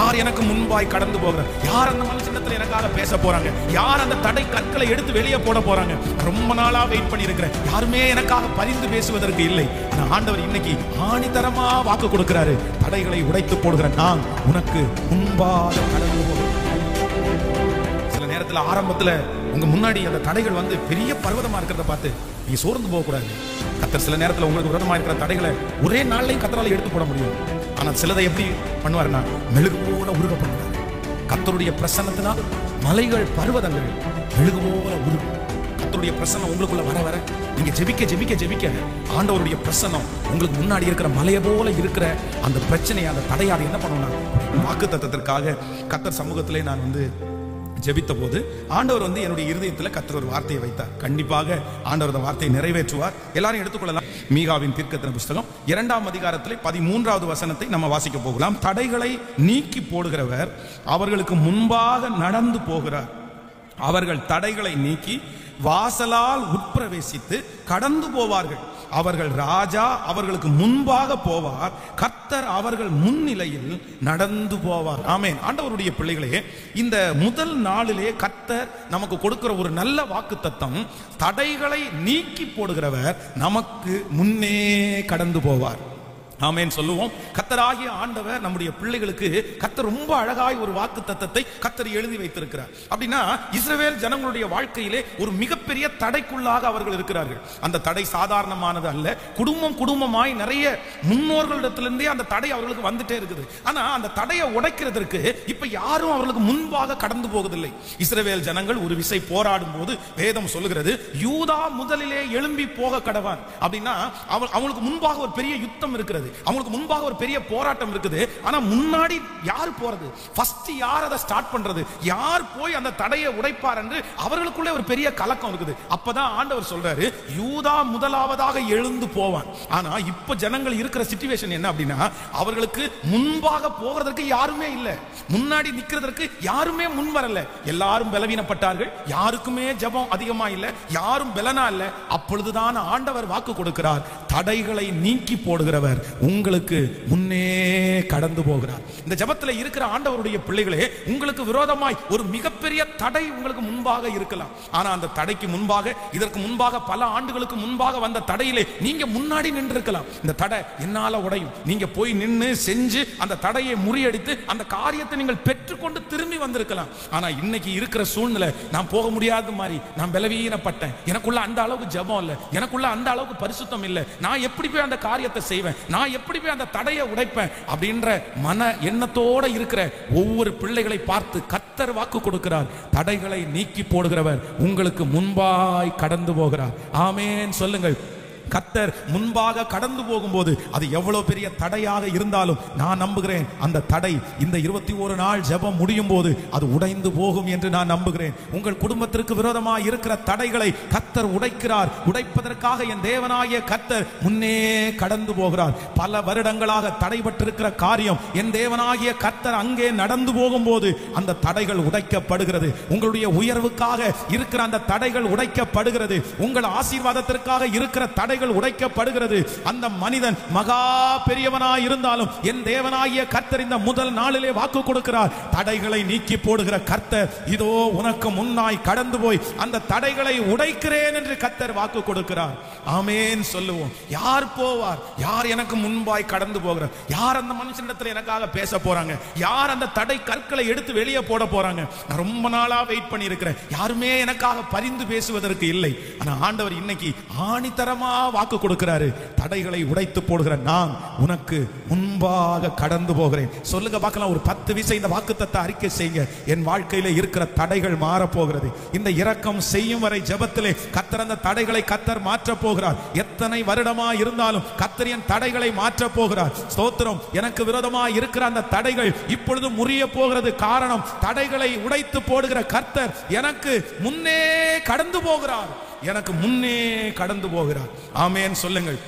யார் எனக்கு முன்பாய் கடந்து போகிறார் யார் அந்த மனுஷனத்துல எனக்காக பேச போறாங்க யார் அந்த தடை கற்களை எடுத்து வெளியே போட போறாங்க ரொம்ப நாளா வெயிட் பண்ணி இருக்கிறேன் யாருமே எனக்காக பரிந்து பேசுவதற்கு இல்லை ஆனா ஆண்டவர் இன்னைக்கு ஆணித்தரமா வாக்கு கொடுக்கிறாரு தடைகளை உடைத்து போடுகிற நான் உனக்கு முன்பாக கடந்து போகிறேன் சில நேரத்துல ஆரம்பத்துல உங்க முன்னாடி அந்த தடைகள் வந்து பெரிய பர்வதமா இருக்கிறத பார்த்து நீங்க சோர்ந்து போக கூடாது கத்தர் சில நேரத்துல உங்களுக்கு விரோதமா இருக்கிற தடைகளை ஒரே நாள்லயும் கத்தரால எடுத்து போட முடியும் ஆனா சிலதை எப்படி பண்ணுவாருன்னா மெழுகு போல உருக பண்ணுவார் கத்தருடைய பிரசன்னத்தினால் மலைகள் பர்வதங்கள் மெழுகு போல உருகும் கத்தருடைய பிரசன்னம் உங்களுக்குள்ள வர வர நீங்க ஜெபிக்க ஜெபிக்க ஜெபிக்க ஆண்டவருடைய பிரசன்னம் உங்களுக்கு முன்னாடி இருக்கிற மலையை போல இருக்கிற அந்த பிரச்சனையை அந்த தடையாத என்ன பண்ணுவோம்னா வாக்கு தத்தத்திற்காக கத்தர் சமூகத்திலே நான் வந்து ஜெபித்த போது ஆண்டவர் வந்து என்னுடைய இருதயத்துல கத்தர் ஒரு வார்த்தையை வைத்தார் கண்டிப்பாக ஆண்டவர் அந்த வார்த்தையை நிறைவேற்றுவார் எல்லாரும் எடுத்துக்கொள்ளலாம் மீகாவின் தீர்க்கத்தின புஸ்தகம் இரண்டாம் அதிகாரத்திலே பதிமூன்றாவது வசனத்தை நம்ம வாசிக்க போகலாம் தடைகளை நீக்கி போடுகிறவர் அவர்களுக்கு முன்பாக நடந்து போகிறார் அவர்கள் தடைகளை நீக்கி வாசலால் உட்பிரவேசித்து கடந்து போவார்கள் அவர்கள் ராஜா அவர்களுக்கு முன்பாக போவார் கர்த்தர் அவர்கள் முன்னிலையில் நடந்து போவார் ஆமென் ஆண்டவருடைய பிள்ளைகளே இந்த முதல் நாளிலே கர்த்தர் நமக்கு கொடுக்கிற ஒரு நல்ல வாக்கு தத்தம் தடைகளை நீக்கி போடுகிறவர் நமக்கு முன்னே கடந்து போவார் ஆமென் சொல்லுவோம் கத்தராகிய ஆண்டவர் நம்முடைய பிள்ளைகளுக்கு கத்தர் ரொம்ப அழகாய் ஒரு வாக்கு தத்தத்தை கத்தர் எழுதி வைத்திருக்கிறார் அப்படின்னா இஸ்ரவேல் ஜனங்களுடைய வாழ்க்கையிலே ஒரு மிகப்பெரிய தடைக்குள்ளாக அவர்கள் இருக்கிறார்கள் அந்த தடை சாதாரணமானது அல்ல குடும்பம் குடும்பமாய் நிறைய முன்னோர்களிடத்திலிருந்தே அந்த தடை அவர்களுக்கு வந்துட்டே இருக்குது ஆனா அந்த தடையை உடைக்கிறதற்கு இப்ப யாரும் அவர்களுக்கு முன்பாக கடந்து போவதில்லை இஸ்ரவேல் ஜனங்கள் ஒரு விசை போராடும் போது வேதம் சொல்லுகிறது யூதா முதலிலே எழும்பி போக கடவான் அப்படின்னா அவ- அவங்களுக்கு முன்பாக ஒரு பெரிய யுத்தம் இருக்கிறது அவங்களுக்கு முன்பாக ஒரு பெரிய போராட்டம் இருக்குது ஆனா முன்னாடி யார் போறது ஃபர்ஸ்ட் யார் அதை ஸ்டார்ட் பண்றது யார் போய் அந்த தடையை உடைப்பார் என்று அவர்களுக்குள்ளே ஒரு பெரிய கலக்கம் இருக்குது அப்பதான் ஆண்டவர் சொல்றாரு யூதா முதலாவதாக எழுந்து போவான் ஆனா இப்ப ஜனங்கள் இருக்கிற சிச்சுவேஷன் என்ன அப்படின்னா அவர்களுக்கு முன்பாக போகிறதற்கு யாருமே இல்ல முன்னாடி நிக்கிறதற்கு யாருமே முன் வரல எல்லாரும் பலவீனப்பட்டார்கள் யாருக்குமே ஜெபம் அதிகமா இல்ல யாரும் பலனா இல்ல அப்பொழுதுதான் ஆண்டவர் வாக்கு கொடுக்கிறார் தடைகளை நீக்கி போடுகிறவர் உங்களுக்கு முன்னே கடந்து போகிறார் இந்த ஜெபத்துல இருக்கிற ஆண்டவருடைய பிள்ளைகளே உங்களுக்கு விரோதமாய் ஒரு மிகப்பெரிய தடை உங்களுக்கு முன்பாக இருக்கலாம் ஆனா அந்த தடைக்கு முன்பாக இதற்கு முன்பாக பல ஆண்டுகளுக்கு முன்பாக வந்த தடையிலே நீங்க முன்னாடி நின்று இருக்கலாம் இந்த தடை என்னால உடையும் நீங்க போய் நின்னு செஞ்சு அந்த தடையை முறியடித்து அந்த காரியத்தை நீங்கள் பெற்றுக்கொண்டு திரும்பி வந்திருக்கலாம் ஆனா இன்னைக்கு இருக்கிற சூழ்நிலை நான் போக முடியாத மாதிரி நான் பலவீனப்பட்டேன் எனக்குள்ள அந்த அளவுக்கு ஜெபம் இல்ல எனக்குள்ள அந்த அளவுக்கு பரிசுத்தம் இல்ல நான் எப்படி போய் அந்த காரியத்தை செய்வேன் நான் எப்படி போய் அந்த தடையை உடைப்பேன் அப்படின்ற மன எண்ணத்தோட இருக்கிற ஒவ்வொரு பிள்ளைகளை பார்த்து கத்தர் வாக்கு கொடுக்கிறார் தடைகளை நீக்கி போடுகிறவர் உங்களுக்கு முன்பாய் கடந்து போகிறார் ஆமேன் சொல்லுங்கள் கத்தர் முன்பாக கடந்து போகும்போது அது எவ்வளவு பெரிய தடையாக இருந்தாலும் நான் நம்புகிறேன் அந்த தடை இந்த இருபத்தி ஒரு நாள் ஜெபம் முடியும் போது அது உடைந்து போகும் என்று நான் நம்புகிறேன் உங்கள் குடும்பத்திற்கு விரோதமாக இருக்கிற தடைகளை கத்தர் உடைக்கிறார் உடைப்பதற்காக என் தேவனாகிய கத்தர் முன்னே கடந்து போகிறார் பல வருடங்களாக தடைபட்டிருக்கிற காரியம் என் தேவனாகிய கத்தர் அங்கே நடந்து போகும்போது அந்த தடைகள் உடைக்கப்படுகிறது உங்களுடைய உயர்வுக்காக இருக்கிற அந்த தடைகள் உடைக்கப்படுகிறது உங்கள் ஆசீர்வாதத்திற்காக இருக்கிற தடைகள் உடைக்கப்படுகிறது அந்த மனிதன் மகா பெரியவனாய் இருந்தாலும் என் தேவனாகிய கர்த்தர் இந்த முதல் நாளிலே வாக்கு கொடுக்கிறார் தடைகளை நீக்கி போடுகிற கர்த்தர் இதோ உனக்கு முன்னாய் கடந்து போய் அந்த தடைகளை உடைக்கிறேன் என்று கர்த்தர் வாக்கு கொடுக்கிறார் ஆமேன் சொல்லுவோம் யார் போவார் யார் எனக்கு முன்பாய் கடந்து போகிறார் யார் அந்த மனுஷனிடத்தில் எனக்காக பேச போறாங்க யார் அந்த தடை கற்களை எடுத்து வெளியே போட போறாங்க நான் ரொம்ப நாளா வெயிட் பண்ணி இருக்கிறேன் யாருமே எனக்காக பரிந்து பேசுவதற்கு இல்லை ஆனா ஆண்டவர் இன்னைக்கு ஆணித்தரமா வாக்கு கொடுக்கிறாரு தடைகளை உடைத்து போடுகிற நான் உனக்கு முன்பாக கடந்து போகிறேன் சொல்லுங்க பார்க்கலாம் ஒரு பத்து விசை இந்த வாக்குத்தத்தை அறிக்கை செய்யுங்க என் வாழ்க்கையில இருக்கிற தடைகள் மாற போகிறது இந்த இரக்கம் செய்யும் வரை ஜெபத்திலே கத்தர் அந்த தடைகளை கத்தர் மாற்ற போகிறார் எத்தனை வருடமா இருந்தாலும் கத்தர் என் தடைகளை மாற்ற போகிறார் ஸ்தோத்திரம் எனக்கு விரோதமா இருக்கிற அந்த தடைகள் இப்பொழுது முறிய போகிறது காரணம் தடைகளை உடைத்து போடுகிற கர்த்தர் எனக்கு முன்னே கடந்து போகிறார் எனக்கு முன்னே கடந்து போகிறார் ஆமேன் சொல்லுங்கள்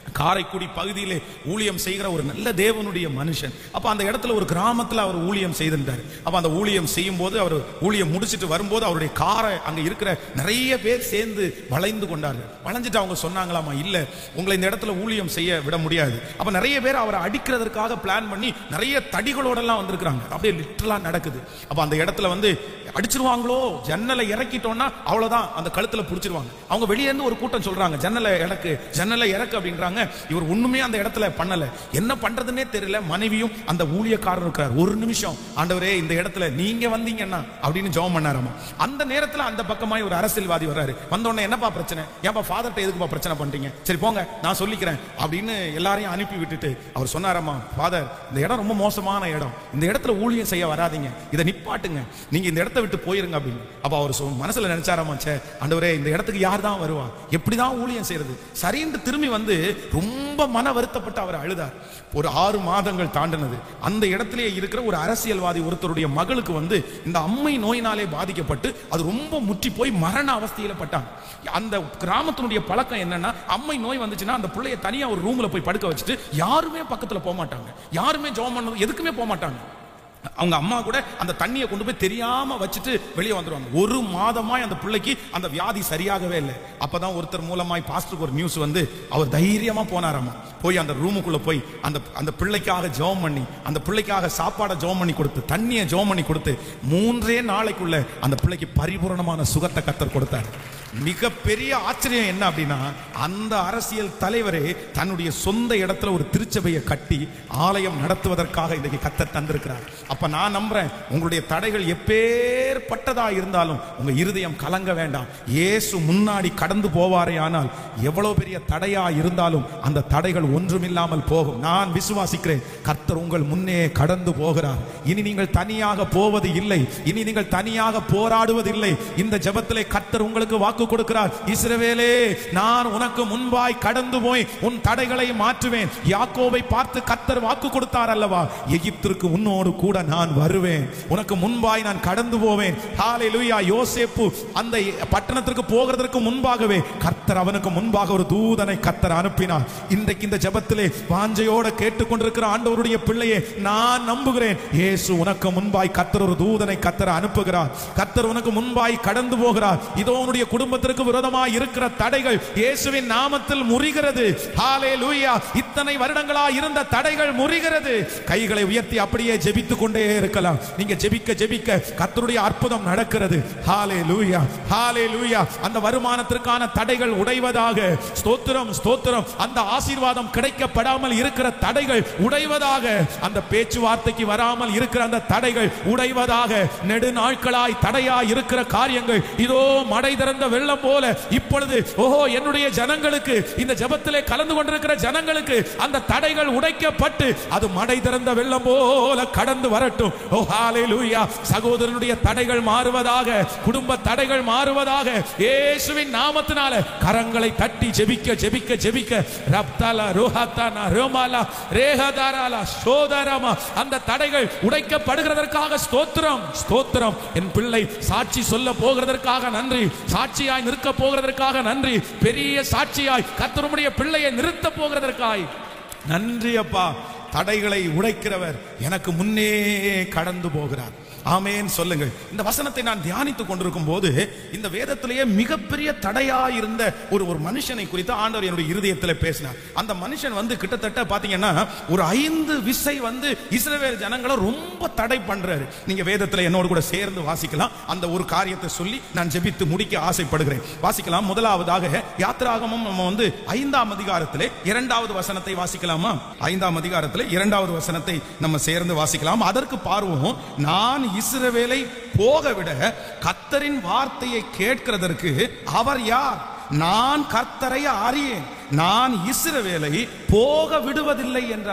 காரைக்குடி பகுதியிலே ஊழியம் செய்கிற ஒரு நல்ல தேவனுடைய மனுஷன் அப்ப அந்த இடத்துல ஒரு கிராமத்துல அவர் ஊழியம் செய்திருந்தார் அப்ப அந்த ஊழியம் செய்யும் போது அவர் ஊழியம் முடிச்சிட்டு வரும்போது அவருடைய காரை அங்க இருக்கிற நிறைய பேர் சேர்ந்து வளைந்து கொண்டார்கள் வளைஞ்சிட்டு அவங்க சொன்னாங்களாமா இல்ல உங்களை இந்த இடத்துல ஊழியம் செய்ய விட முடியாது அப்ப நிறைய பேர் அவரை அடிக்கிறதுக்காக பிளான் பண்ணி நிறைய தடிகளோட எல்லாம் வந்திருக்காங்க அப்படியே லிட்டரலா நடக்குது அப்ப அந்த இடத்துல வந்து அடிச்சிருவாங்களோ ஜன்னலை இறக்கிட்டோம்னா அவ்வளவுதான் அந்த கழுத்துல புடிச்சிருவாங்க அவங்க வெளியே இருந்து ஒரு கூட்டம் சொல்றாங்க ஜன்னலை இறக்கு ஜன்னலை இறக்கு அப்படின்றாங்க இவர் ஒண்ணுமே அந்த இடத்துல பண்ணல என்ன பண்றதுன்னே தெரியல மனைவியும் அந்த ஊழியக்காரர் இருக்கிறார் ஒரு நிமிஷம் ஆண்டவரே இந்த இடத்துல நீங்க வந்தீங்கன்னா அப்படின்னு ஜெபம் பண்ணாராமா அந்த நேரத்துல அந்த பக்கமாய் ஒரு அரசியல்வாதி வர்றாரு வந்த உடனே என்னப்பா பிரச்சனை ஏன்பா ஃபாதர்ட்ட எதுக்குப்பா பிரச்சனை பண்றீங்க சரி போங்க நான் சொல்லிக்கிறேன் அப்படின்னு எல்லாரையும் அனுப்பி விட்டுட்டு அவர் சொன்னாராமா ஃபாதர் இந்த இடம் ரொம்ப மோசமான இடம் இந்த இடத்துல ஊழியம் செய்ய வராதீங்க இதை நிப்பாட்டுங்க நீங்க இந்த இடத்த விட்டு போயிருங்க அப்படின்னு அப்ப அவர் சொ- மனசுல நினைச்சாராமா சே ஆண்டவரே இந்த இடத்துக்கு யார் தான் வருவா எப்படிதான் ஊழியம் செய்யறது சரின்னு திரும்பி வந்து ரொம்ப மன வருத்தப்பட்டு அவர் அழுதார் ஒரு ஆறு மாதங்கள் தாண்டினது அந்த இடத்திலே இருக்கிற ஒரு அரசியல்வாதி ஒருத்தருடைய மகளுக்கு வந்து இந்த அம்மை நோயினாலே பாதிக்கப்பட்டு அது ரொம்ப முற்றி போய் மரண அவஸ்தையில பட்டாங்க அந்த கிராமத்தினுடைய பழக்கம் என்னன்னா அம்மை நோய் வந்துச்சுன்னா அந்த பிள்ளைய தனியா ஒரு ரூம்ல போய் படுக்க வச்சுட்டு யாருமே பக்கத்துல போக மாட்டாங்க யாருமே ஜெபம் பண்ணது எதுக்குமே போக மாட்டாங்க அவங்க அம்மா கூட அந்த தண்ணியை கொண்டு போய் தெரியாம வச்சுட்டு வெளியே வந்துருவாங்க ஒரு மாதமாய் அந்த பிள்ளைக்கு அந்த வியாதி சரியாகவே இல்லை அப்பதான் ஒருத்தர் மூலமாய் பாஸ்டருக்கு ஒரு நியூஸ் வந்து அவர் தைரியமா போனாராமா போய் அந்த ரூமுக்குள்ள போய் அந்த அந்த பிள்ளைக்காக ஜெபம் பண்ணி அந்த பிள்ளைக்காக சாப்பாடை ஜெபம் பண்ணி கொடுத்து தண்ணியை ஜெபம் பண்ணி கொடுத்து மூன்றே நாளைக்குள்ள அந்த பிள்ளைக்கு பரிபூரணமான சுகத்தை கத்தர் கொடுத்தார் மிகப்பெரிய ஆச்சரியம் என்ன அப்படின்னா அந்த அரசியல் தலைவரே தன்னுடைய சொந்த இடத்துல ஒரு திருச்சபையை கட்டி ஆலயம் நடத்துவதற்காக இன்றைக்கு கத்த தந்திருக்கிறார் அப்ப நான் நம்புறேன் உங்களுடைய தடைகள் எப்பேற்பட்டதா இருந்தாலும் உங்க இருதயம் கலங்க வேண்டாம் இயேசு முன்னாடி கடந்து போவாரே ஆனால் எவ்வளவு பெரிய தடையா இருந்தாலும் அந்த தடைகள் ஒன்றுமில்லாமல் போகும் நான் விசுவாசிக்கிறேன் கர்த்தர் உங்கள் முன்னே கடந்து போகிறார் இனி நீங்கள் தனியாக போவது இல்லை இனி நீங்கள் தனியாக போராடுவதில்லை இந்த ஜெபத்திலே கர்த்தர் உங்களுக்கு வாக்கு கொடுக்கிறார் இஸ்ரவேலே நான் உனக்கு முன்பாய் கடந்து போய் உன் தடைகளை மாற்றுவேன் யாக்கோவை பார்த்து கர்த்தர் வாக்கு கொடுத்தார் அல்லவா எகிப்திற்கு உன்னோடு கூட நான் வருவேன் உனக்கு முன்பாய் நான் கடந்து போவேன் ஹalleluya யோசேப்பு அந்த பட்டணத்திற்கு போகிறதற்கு முன்பாகவே கர்த்தர் அவனுக்கு முன்பாக ஒரு தூதனை கர்த்தர் அனுப்பினார் இன்றைக்கு இந்த ஜெபத்திலே வாஞ்சையோட கேட்டுக்கொண்டிருக்கிற ஆண்டவருடைய பிள்ளையே நான் நம்புகிறேன் இயேசு உனக்கு முன்பாய் கர்த்தர் ஒரு தூதனை கர்த்தர் அனுப்புகிறார் கர்த்தர் உனக்கு முன்பாய் கடந்து போகிறார் இதோ உன்னுடைய குடும்பத்திற்கு விரோதமாய் இருக்கிற தடைகள் இயேசுவின் நாமத்தில் முறிகிறது ஹalleluya இத்தனை வருடங்களா இருந்த தடைகள் முறிகிறது கைகளை உயர்த்தி அப்படியே ஜெபித்துக் கொண்டே இருக்கலாம் நீங்க ஜெபிக்க ஜெபிக்க கர்த்தருடைய அற்புதம் நடக்கிறது ஹalleluya ஹalleluya அந்த வருமானத்திற்கான தடைகள் உடைவதாக ஸ்தோத்திரம் ஸ்தோத்திரம் அந்த ஆசீர்வாதம் கிடைக்கப்படாமல் இருக்கிற தடைகள் உடைவதாக அந்த பேச்சுவார்த்தைக்கு வராமல் இருக்கிற அந்த தடைகள் உடைவதாக நெடு நாட்களாய் தடையாய் இருக்கிற காரியங்கள் இதோ மடை திறந்த வெள்ளம் போல இப்பொழுது ஓஹோ என்னுடைய ஜனங்களுக்கு இந்த ஜெபத்திலே கலந்து கொண்டிருக்கிற ஜனங்களுக்கு அந்த தடைகள் உடைக்கப்பட்டு அது மடை திறந்த வெள்ளம் போல கடந்து வரட்டும் ஓ ஹalleluya சகோதரனுடைய தடைகள் மாறுவதாக குடும்ப தடைகள் மாறுவதாக இயேசுவின் நாமத்தினால கரங்களை தட்டி ஜெபிக்க ஜெபிக்க ஜெபிக்க ரப்தல ரோஹத்தன ரோமாலா ரேஹதாராலா சோதரமா அந்த தடைகள் உடைக்கப்படுகிறதற்காக ஸ்தோத்திரம் ஸ்தோத்திரம் என் பிள்ளை சாட்சி சொல்ல போகிறதற்காக நன்றி சாட்சியாய் நிற்க போகிறதற்காக நன்றி பெரிய சாட்சியாய் கர்த்தருடைய பிள்ளையை நிறுத்த போகிறதற்காய் நன்றி அப்பா தடைகளை உடைக்கிறவர் எனக்கு முன்னே கடந்து போகிறார் ஆமேன் சொல்லுங்கள் இந்த வசனத்தை நான் தியானித்துக் கொண்டிருக்கும் போது இந்த வேதத்திலேயே மிகப்பெரிய தடையா இருந்த ஒரு ஒரு மனுஷனை குறித்து ஆண்டவர் என்னுடைய இருதயத்தில் பேசினார் அந்த மனுஷன் வந்து கிட்டத்தட்ட பாத்தீங்கன்னா ஒரு ஐந்து விசை வந்து இஸ்ரவேல் ஜனங்களை ரொம்ப தடை பண்றாரு நீங்க வேதத்துல என்னோடு கூட சேர்ந்து வாசிக்கலாம் அந்த ஒரு காரியத்தை சொல்லி நான் ஜெபித்து முடிக்க ஆசைப்படுகிறேன் வாசிக்கலாம் முதலாவதாக யாத்திராகமம் நம்ம வந்து ஐந்தாம் அதிகாரத்திலே இரண்டாவது வசனத்தை வாசிக்கலாமா ஐந்தாம் அதிகாரத்திலே இரண்டாவது வசனத்தை நம்ம சேர்ந்து வாசிக்கலாம் அதற்கு பார்வோம் நான் இஸ்ரவேலை போக விட கத்தரின் வார்த்தையை கேட்கிறதற்கு அவர் யார் நான் கர்த்தரை அறியேன் நான் இஸ்ரவேலை போக விடுவதில்லை என்றான்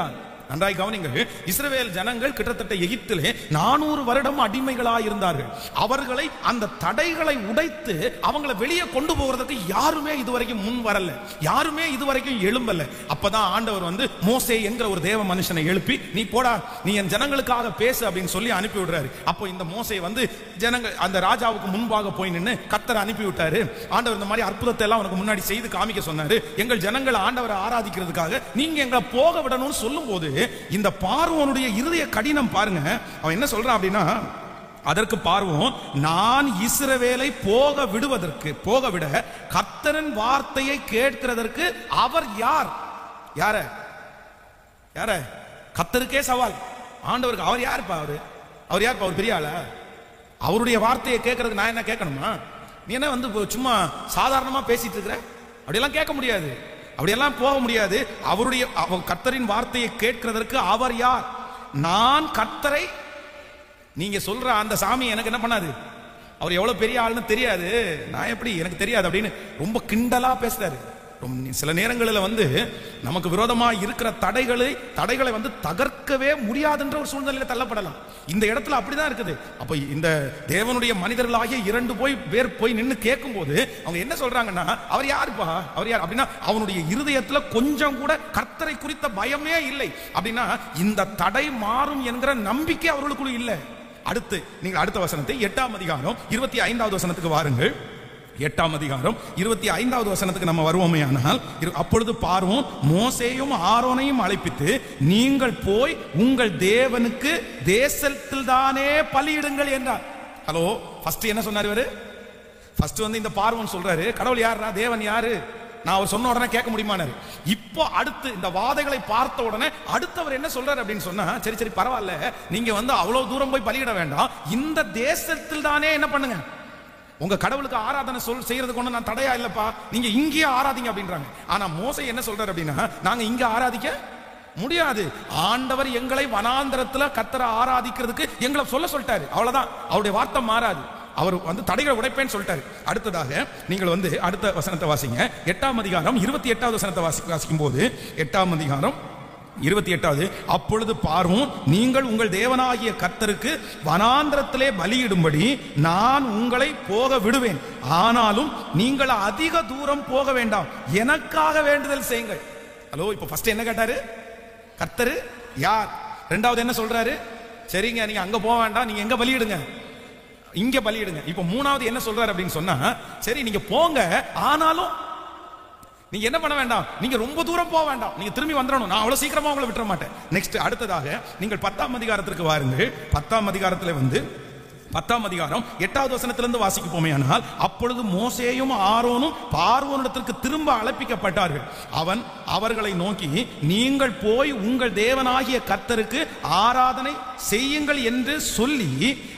நன்றாய் கவனிங்கள் இஸ்ரவேல் ஜனங்கள் கிட்டத்தட்ட எகிப்திலே நானூறு வருடம் அடிமைகளாக இருந்தார்கள் அவர்களை அந்த தடைகளை உடைத்து அவங்களை வெளியே கொண்டு போகிறதுக்கு யாருமே இதுவரைக்கும் முன் வரல யாருமே இதுவரைக்கும் எழும்பல அப்பதான் ஆண்டவர் வந்து மோசே என்கிற ஒரு தேவ மனுஷனை எழுப்பி நீ போடா நீ என் ஜனங்களுக்காக பேசு அப்படின்னு சொல்லி அனுப்பி விடுறாரு அப்போ இந்த மோசே வந்து ஜனங்கள் அந்த ராஜாவுக்கு முன்பாக போய் நின்று கத்தரை அனுப்பி விட்டாரு ஆண்டவர் இந்த மாதிரி அற்புதத்தை எல்லாம் அவனுக்கு முன்னாடி செய்து காமிக்க சொன்னாரு எங்கள் ஜனங்கள் ஆண்டவரை ஆராதிக்கிறதுக்காக நீங்க எங்களை போக விடணும்னு சொல்லும்போது இந்த பார்வோனுடைய இருதய கடினம் பாருங்க அவன் என்ன சொல்றான் அப்படின்னா அதற்கு பார்வோம் நான் இஸ்ரவேலை போக விடுவதற்கு போக விட கர்த்தரின் வார்த்தையை கேட்கிறதற்கு அவர் யார் யார யார கத்தருக்கே சவால் ஆண்டவருக்கு அவர் யாருப்பா அவரு அவர் யாருப்பா அவர் பெரிய ஆளா அவருடைய வார்த்தையை கேட்கறதுக்கு நான் என்ன கேட்கணுமா நீ என்ன வந்து இப்போ சும்மா சாதாரணமா பேசிட்டு இருக்கிற அப்படியெல்லாம் கேட்க முடியாது அப்படியெல்லாம் போக முடியாது அவருடைய அவ- கர்த்தரின் வார்த்தையை கேட்கிறதற்கு அவர் யார் நான் கர்த்தரை நீங்க சொல்ற அந்த சாமி எனக்கு என்ன பண்ணாது அவர் எவ்வளவு பெரிய ஆளுன்னு தெரியாது நான் எப்படி எனக்கு தெரியாது அப்படின்னு ரொம்ப கிண்டலா பேசுறாரு ரொம்ப சில நேரங்களில் வந்து நமக்கு விரோதமா இருக்கிற தடைகளை தடைகளை வந்து தகர்க்கவே முடியாதுன்ற ஒரு சூழ்நிலையில தள்ளப்படலாம் இந்த இடத்துல அப்படிதான் இருக்குது அப்ப இந்த தேவனுடைய மனிதர்களாகிய இரண்டு போய் பேர் போய் நின்று கேட்கும்போது அவங்க என்ன சொல்றாங்கன்னா அவர் யாருப்பா அவர் யார் அப்படின்னா அவனுடைய இருதயத்துல கொஞ்சம் கூட கர்த்தரை குறித்த பயமே இல்லை அப்படின்னா இந்த தடை மாறும் என்கிற நம்பிக்கை அவர்களுக்குள்ள இல்லை அடுத்து நீங்கள் அடுத்த வசனத்தை எட்டாம் அதிகாரம் இருபத்தி ஐந்தாவது வசனத்துக்கு வாருங்கள் எட்டாம் அதிகாரம் இருபத்தி ஐந்தாவது வசனத்துக்கு நம்ம வருவோமே ஆனால் இரு- அப்பொழுது பார்வோம் மோசேயும் ஆரோனையும் அழைப்பித்து நீங்கள் போய் உங்கள் தேவனுக்கு தேசத்தில் தானே பலியிடுங்கள் என்றார் ஹலோ ஃபர்ஸ்ட் என்ன சொன்னார் இவரு ஃபர்ஸ்ட் வந்து இந்த பார்வன் சொல்றாரு கடவுள் யாருடா தேவன் யாரு நான் அவர் சொன்ன உடனே கேட்க முடியுமானாரு இப்போ அடுத்து இந்த வாதைகளை பார்த்த உடனே அடுத்தவர் என்ன சொல்றாரு அப்படின்னு சொன்னா சரி சரி பரவாயில்ல நீங்க வந்து அவ்வளவு தூரம் போய் பலியிட வேண்டாம் இந்த தேசத்தில் தானே என்ன பண்ணுங்க உங்க கடவுளுக்கு ஆராதனை சொல் செய்யறதுக்கு ஒண்ணு நான் தடையா இல்லப்பா நீங்க இங்கேயே ஆராதிங்க அப்படின்றாங்க ஆனா மோசை என்ன சொல்றாரு அப்படின்னா நாங்க இங்க ஆராதிக்க முடியாது ஆண்டவர் எங்களை வனாந்தரத்துல கத்தரை ஆராதிக்கிறதுக்கு எங்களை சொல்ல சொல்லிட்டாரு அவ்வளவுதான் அவருடைய வார்த்தை மாறாது அவர் வந்து தடைகளை உடைப்பேன்னு சொல்லிட்டாரு அடுத்ததாக நீங்கள் வந்து அடுத்த வசனத்தை வாசிங்க எட்டாம் அதிகாரம் இருபத்தி எட்டாவது வசனத்தை வாசி வாசிக்கும் போது எட்டாம் அதிகாரம் இருபத்தி எட்டாவது அப்பொழுது பார்வோம் நீங்கள் உங்கள் தேவனாகிய கர்த்தருக்கு வனாந்திரத்திலே பலியிடும்படி நான் உங்களை போக விடுவேன் ஆனாலும் நீங்கள் அதிக தூரம் போக வேண்டாம் எனக்காக வேண்டுதல் செய்யுங்கள் ஹலோ இப்போ ஃபர்ஸ்ட் என்ன கேட்டாரு கர்த்தரு யார் ரெண்டாவது என்ன சொல்றாரு சரிங்க நீங்க அங்க போக வேண்டாம் நீங்க எங்க பலியிடுங்க இங்க பலியிடுங்க இப்போ மூணாவது என்ன சொல்றாரு அப்படின்னு சொன்னா சரி நீங்க போங்க ஆனாலும் நீங்க என்ன பண்ண வேண்டாம் நீங்க ரொம்ப தூரம் போக வேண்டாம் நீங்க திரும்பி வந்துடணும் நான் அவ்வளவு சீக்கிரமா உங்களை விட்டுற மாட்டேன் நெக்ஸ்ட் அடுத்ததாக நீங்கள் பத்தாம் அதிகாரத்திற்கு வாருங்கள் பத்தாம் அதிகாரத்துல வந்து பத்தாம் அதிகாரம் எட்டாவது வசனத்திலிருந்து வாசிக்க போமேயானால் அப்பொழுது மோசேயும் ஆரோனும் பார்வோனிடத்திற்கு திரும்ப அழைப்பிக்கப்பட்டார்கள் அவன் அவர்களை நோக்கி நீங்கள் போய் உங்கள் தேவனாகிய கர்த்தருக்கு ஆராதனை செய்யுங்கள் என்று சொல்லி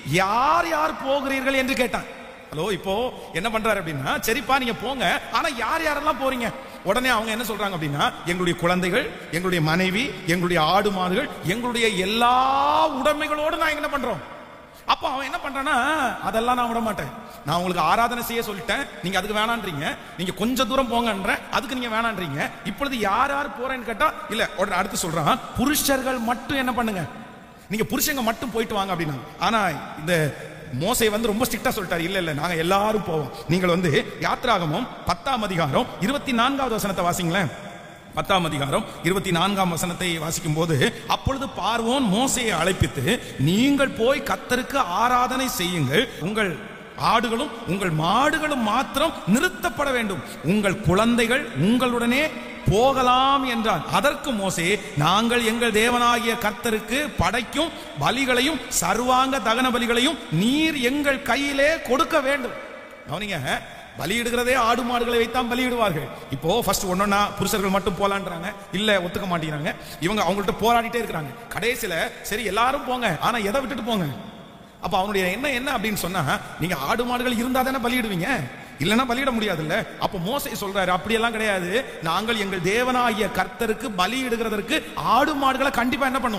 யார் யார் போகிறீர்கள் என்று கேட்டான் ஹலோ இப்போ என்ன பண்றாரு அப்படின்னா சரிப்பா நீங்க போங்க ஆனா யார் யாரெல்லாம் போறீங்க உடனே அவங்க என்ன சொல்றாங்க அப்படின்னா எங்களுடைய குழந்தைகள் எங்களுடைய மனைவி எங்களுடைய ஆடு மாடுகள் எங்களுடைய எல்லா உடைமைகளோடு நான் என்ன பண்றோம் அப்போ அவன் என்ன பண்றானா அதெல்லாம் நான் விட மாட்டேன் நான் உங்களுக்கு ஆராதனை செய்ய சொல்லிட்டேன் நீங்க அதுக்கு வேணான்றீங்க நீங்க கொஞ்சம் தூரம் போங்கன்ற அதுக்கு நீங்க வேணான்றீங்க இப்பொழுது யார் யார் போறேன்னு கேட்டா இல்ல உடனே அடுத்து சொல்றான் புருஷர்கள் மட்டும் என்ன பண்ணுங்க நீங்க புருஷங்க மட்டும் போயிட்டு வாங்க அப்படின்னா ஆனா இந்த மோசை வந்து ரொம்ப ஸ்ட்ரிக்டா சொல்லிட்டாரு இல்ல இல்ல நாங்க எல்லாரும் போவோம் நீங்கள் வந்து யாத்ராகமும் பத்தாம் அதிகாரம் இருபத்தி நான்காவது வசனத்தை வாசிங்களேன் பத்தாம் அதிகாரம் இருபத்தி நான்காம் வசனத்தை வாசிக்கும் போது அப்பொழுது பார்வோன் மோசையை அழைப்பித்து நீங்கள் போய் கத்தருக்கு ஆராதனை செய்யுங்கள் உங்கள் ஆடுகளும் உங்கள் மாடுகளும் மாத்திரம் நிறுத்தப்பட வேண்டும் உங்கள் குழந்தைகள் உங்களுடனே போகலாம் என்றான் அதற்கு மோசே நாங்கள் எங்கள் தேவனாகிய கர்த்தருக்கு படைக்கும் பலிகளையும் சர்வாங்க தகன பலிகளையும் நீர் எங்கள் கையிலே கொடுக்க வேண்டும் கவனிங்க பலியிடுகிறதே ஆடு மாடுகளை வைத்தான் பலியிடுவார்கள் இப்போ ஃபர்ஸ்ட் ஒன்னொன்னா புருஷர்கள் மட்டும் போலான்றாங்க இல்ல ஒத்துக்க மாட்டேங்கிறாங்க இவங்க அவங்கள்ட்ட போராடிட்டே இருக்கிறாங்க கடைசியில சரி எல்லாரும் போங்க ஆனா எதை விட்டுட்டு போங்க அப்ப அவனுடைய என்ன என்ன அப்படின்னு சொன்னா நீங்க ஆடு மாடுகள் இருந்தா தானே பலியிடுவீங்க இல்லைன்னா பலியிட முடியாதுல்ல அப்ப மோசை சொல்றாரு அப்படியெல்லாம் கிடையாது நாங்கள் எங்கள் தேவனாகிய கர்த்தருக்கு பலியிடுகிறதற்கு ஆடு மாடுகளை கண்டிப்பா என்ன பண்ணுவோம்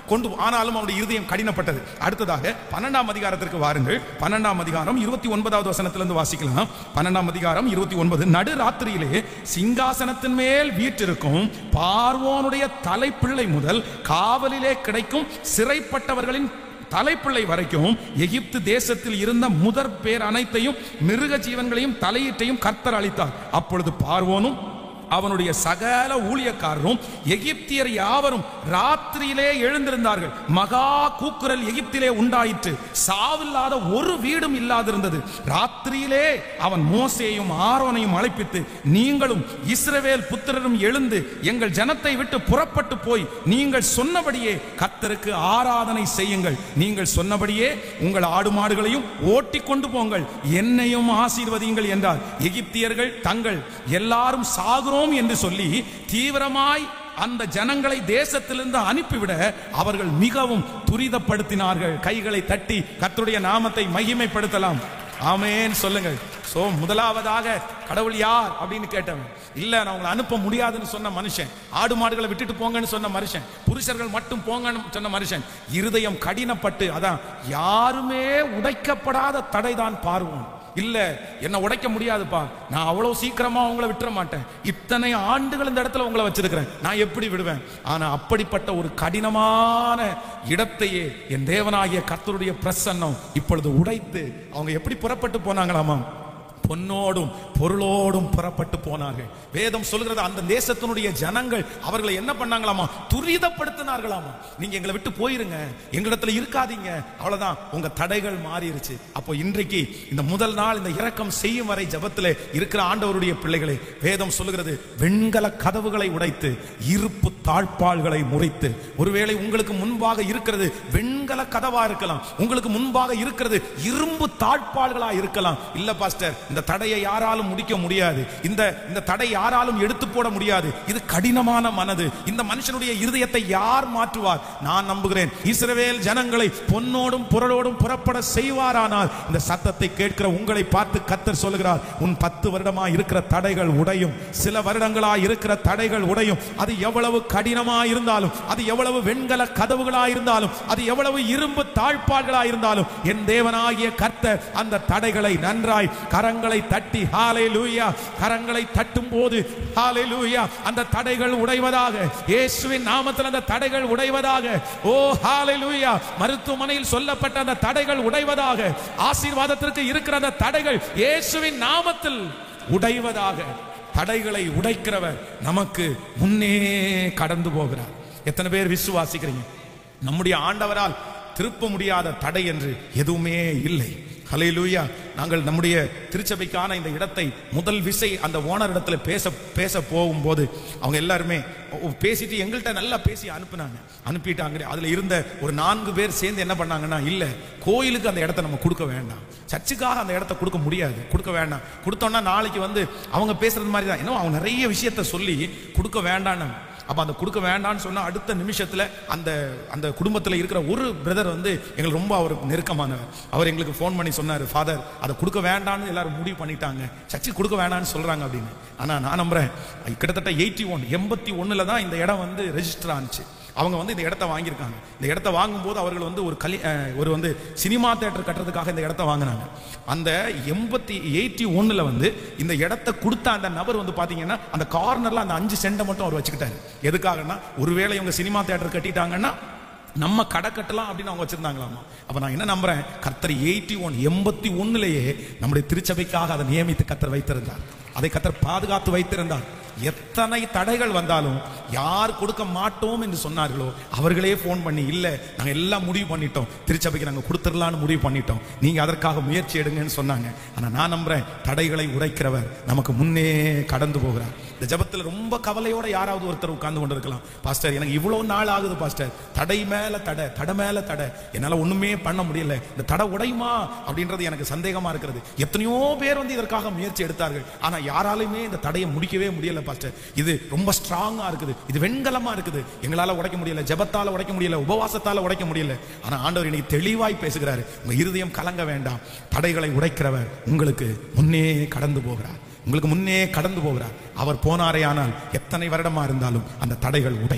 கொண்டு ஆனாலும் அவருடைய இருதயம் கடினப்பட்டது அடுத்ததாக பன்னெண்டாம் அதிகாரத்திற்கு வாருங்கள் பன்னெண்டாம் அதிகாரம் இருபத்தி ஒன்பதாவது வசனத்திலிருந்து வாசிக்கலாம் பன்னெண்டாம் அதிகாரம் இருபத்தி ஒன்பது நடு ராத்திரியிலே சிங்காசனத்தின் மேல் வீற்றிருக்கும் பார்வோனுடைய தலைப்பிள்ளை முதல் காவலிலே கிடைக்கும் சிறைப்பட்டவர்களின் தலைப்பிள்ளை வரைக்கும் எகிப்து தேசத்தில் இருந்த முதற் பேர் அனைத்தையும் மிருக ஜீவன்களையும் தலையீட்டையும் கர்த்தர் அளித்தார் அப்பொழுது பார்வோனும் அவனுடைய சகல ஊழியக்காரரும் எகிப்தியர் யாவரும் ராத்திரியிலே எழுந்திருந்தார்கள் மகா கூக்குரல் எகிப்திலே உண்டாயிற்று சாவில்லாத ஒரு வீடும் இல்லாதிருந்தது ராத்திரியிலே அவன் மோசேயும் ஆரோனையும் அழைப்பித்து நீங்களும் இஸ்ரவேல் புத்திரரும் எழுந்து எங்கள் ஜனத்தை விட்டு புறப்பட்டு போய் நீங்கள் சொன்னபடியே கர்த்தருக்கு ஆராதனை செய்யுங்கள் நீங்கள் சொன்னபடியே உங்கள் ஆடு மாடுகளையும் ஓட்டி கொண்டு போங்கள் என்னையும் ஆசீர்வதியுங்கள் என்றார் எகிப்தியர்கள் தங்கள் எல்லாரும் சாகுறோம் என்று சொல்லி தீவிரமாய் அந்த ஜனங்களை தேசத்திலிருந்து அனுப்பிவிட அவர்கள் மிகவும் துரிதப்படுத்தினார்கள் கைகளை தட்டி கர்த்தருடைய நாமத்தை மகிமைப்படுத்தலாம் ஆமென் சொல்லுங்கள் சோ முதலாவதாக கடவுள் யார் அப்படின்னு கேட்டவன் இல்ல நான் உங்களை அனுப்ப முடியாதுன்னு சொன்ன மனுஷன் ஆடு மாடுகளை விட்டுட்டு போங்கன்னு சொன்ன மனுஷன் புருஷர்கள் மட்டும் போங்கன்னு சொன்ன மனுஷன் இருதயம் கடினப்பட்டு அதான் யாருமே உடைக்கப்படாத தடைதான் பார்வோம் இல்ல என்ன உடைக்க முடியாதுப்பா நான் அவ்வளவு சீக்கிரமா உங்களை விட்டுற மாட்டேன் இத்தனை ஆண்டுகள் இந்த இடத்துல உங்களை வச்சிருக்கிறேன் நான் எப்படி விடுவேன் ஆனா அப்படிப்பட்ட ஒரு கடினமான இடத்தையே என் தேவனாகிய கர்த்தருடைய பிரசன்னம் இப்பொழுது உடைத்து அவங்க எப்படி புறப்பட்டு போனாங்களாமா பொன்னோடும் பொருளோடும் புறப்பட்டு போனார்கள் வேதம் சொல்கிறது அந்த தேசத்தினுடைய ஜனங்கள் அவர்களை என்ன பண்ணாங்களாமா துரிதப்படுத்தினார்களாமா நீங்க எங்களை விட்டு போயிருங்க எங்களிடத்துல இருக்காதீங்க அவ்வளவுதான் உங்க தடைகள் மாறிடுச்சு அப்போ இன்றைக்கு இந்த முதல் நாள் இந்த இரக்கம் செய்யும் வரை ஜபத்தில் இருக்கிற ஆண்டவருடைய பிள்ளைகளை வேதம் சொல்லுகிறது வெண்கல கதவுகளை உடைத்து இருப்பு தாழ்பாள்களை முறைத்து ஒருவேளை உங்களுக்கு முன்பாக இருக்கிறது வெண்கல கதவா இருக்கலாம் உங்களுக்கு முன்பாக இருக்கிறது இரும்பு தாழ்பாள்களா இருக்கலாம் இல்ல பாஸ்டர் இந்த தடையை யாராலும் முடிக்க முடியாது இந்த இந்த தடை யாராலும் எடுத்து போட முடியாது இது கடினமான மனது இந்த மனுஷனுடைய இருதயத்தை யார் மாற்றுவார் நான் நம்புகிறேன் இஸ்ரவேல் ஜனங்களை பொன்னோடும் புரளோடும் புறப்பட செய்வாரானால் இந்த சத்தத்தை கேட்கிற உங்களை பார்த்து கத்தர் சொல்லுகிறார் உன் பத்து வருடமா இருக்கிற தடைகள் உடையும் சில வருடங்களா இருக்கிற தடைகள் உடையும் அது எவ்வளவு கடினமா இருந்தாலும் அது எவ்வளவு வெண்கல கதவுகளா இருந்தாலும் அது எவ்வளவு இரும்பு தாழ்பாள்களா இருந்தாலும் என் தேவனாகிய கர்த்தர் அந்த தடைகளை நன்றாய் கரங்களை தட்டி ஹாலே லூயா கரங்களை தட்டும் போது ஹாலே லூயா அந்த தடைகள் உடைவதாக இயேசுவின் நாமத்தில் அந்த தடைகள் உடைவதாக ஓ ஹாலே லூயா மருத்துவமனையில் சொல்லப்பட்ட அந்த தடைகள் உடைவதாக ஆசீர்வாதத்திற்கு இருக்கிற அந்த தடைகள் இயேசுவின் நாமத்தில் உடைவதாக தடைகளை உடைக்கிறவர் நமக்கு முன்னே கடந்து போகிறார் எத்தனை பேர் விசுவாசிக்கிறீங்க நம்முடைய ஆண்டவரால் திருப்ப முடியாத தடை என்று எதுவுமே இல்லை ஹalleluya நாங்கள் நம்முடைய திருச்சபைக்கான இந்த இடத்தை முதல் விசை அந்த ஓனர் இடத்துல பேச பேச போகும்போது அவங்க எல்லாருமே ஓ- பேசிட்டு எங்கள்கிட்ட நல்லா பேசி அனுப்புனாங்க அனுப்பிட்டாங்க அதுல இருந்த ஒரு நான்கு பேர் சேர்ந்து என்ன பண்ணாங்கன்னா இல்ல கோயிலுக்கு அந்த இடத்த நம்ம கொடுக்க வேண்டாம் சர்ச்சுக்காக அந்த இடத்த கொடுக்க முடியாது கொடுக்க வேண்டாம் கொடுத்தோம்னா நாளைக்கு வந்து அவங்க பேசுறது மாதிரி தான் இன்னும் அவங்க நிறைய விஷயத்த சொல்லி கொடுக்க வேண்டாம் அப்ப அந்த கொடுக்க வேண்டாம்னு சொன்னா அடுத்த நிமிஷத்துல அந்த அந்த குடும்பத்துல இருக்கிற ஒரு பிரதர் வந்து எங்களுக்கு ரொம்ப அவர் நெருக்கமானவர் அவர் எங்களுக்கு ஃபோன் பண்ணி சொன்னாரு ஃபாதர் அதை கொடுக்க வேண்டாம்னு எல்லாரும் முடிவு பண்ணிட்டாங்க சர்ச்சு கொடுக்க வேண்டாம்னு சொல்றாங்க அப்படின்னு ஆனா நான் நம்புறேன் கிட்டத்தட்ட எயிட்டி ஒன் எண்பத்தி ஒண்ணுல தான் இந்த இடம் வந்து ரெஜிஸ்டர் ஆனிச்சு அவங்க வந்து இந்த இடத்த வாங்கியிருக்காங்க இந்த இடத்த வாங்கும்போது அவர்கள் வந்து ஒரு கலி அஹ், ஒரு வந்து சினிமா தேட்டர் கட்டுறதுக்காக இந்த இடத்த வாங்கினாங்க அந்த எண்பத்தி எயிட்டி ஒன்னுல வந்து இந்த இடத்த கொடுத்த அந்த நபர் வந்து பாத்தீங்கன்னா அந்த கார்னர்ல அந்த அஞ்சு சென்டை மட்டும் அவர் வச்சுக்கிட்டாரு எதுக்காகன்னா ஒருவேளை இவங்க சினிமா தேட்டர் கட்டிட்டாங்கன்னா நம்ம கடை கட்டலாம் அப்படின்னு அவங்க வச்சிருந்தாங்களாமா அப்ப நான் என்ன நம்புறேன் கர்த்தர் எயிட்டி ஒன் எண்பத்தி ஒன்னுலயே நம்முடைய திருச்சபைக்காக அதை நியமித்து கர்த்தர் வைத்திருந்தார் அதை கர்த்தர் பாதுகாத்து வைத்திருந்தார் எத்தனை தடைகள் வந்தாலும் யார் கொடுக்க மாட்டோம் என்று சொன்னார்களோ அவர்களே ஃபோன் பண்ணி இல்ல நாங்க எல்லாம் முடிவு பண்ணிட்டோம் திருச்சபைக்கு நாங்க கொடுத்துடலாம்னு முடிவு பண்ணிட்டோம் நீங்க அதற்காக முயற்சி எடுங்கன்னு சொன்னாங்க ஆனா நான் நம்புறேன் தடைகளை உடைக்கிறவர் நமக்கு முன்னே கடந்து போகிறார் இந்த ஜெபத்துல ரொம்ப கவலையோட யாராவது ஒருத்தர் உட்கார்ந்து கொண்டிருக்கலாம் பாஸ்டர் எனக்கு இவ்வளவு நாள் ஆகுது பாஸ்டர் தடை மேல தடை தடை மேல தடை என்னால ஒண்ணுமே பண்ண முடியல இந்த தடை உடையுமா அப்படின்றது எனக்கு சந்தேகமா இருக்கிறது எத்தனையோ பேர் வந்து இதற்காக முயற்சி எடுத்தார்கள் ஆனா யாராலுமே இந்த தடையை முடிக்கவே முடியல பாஸ்டர் இது ரொம்ப ஸ்ட்ராங்கா இருக்குது இது வெண்கலமா இருக்குது எங்களால உடைக்க முடியல ஜெபத்தால உடைக்க முடியல உபவாசத்தால உடைக்க முடியல ஆனா ஆண்டவர் இன்னைக்கு தெளிவாய் பேசுகிறாரு உங்க இருதயம் கலங்க வேண்டாம் தடைகளை உடைக்கிறவர் உங்களுக்கு முன்னே கடந்து போகிறார் உங்களுக்கு முன்னே கடந்து போகிறார் அவர் போனாரே ஆனால் எத்தனை வருடமா இருந்தாலும் அந்த தடைகள் உடையும்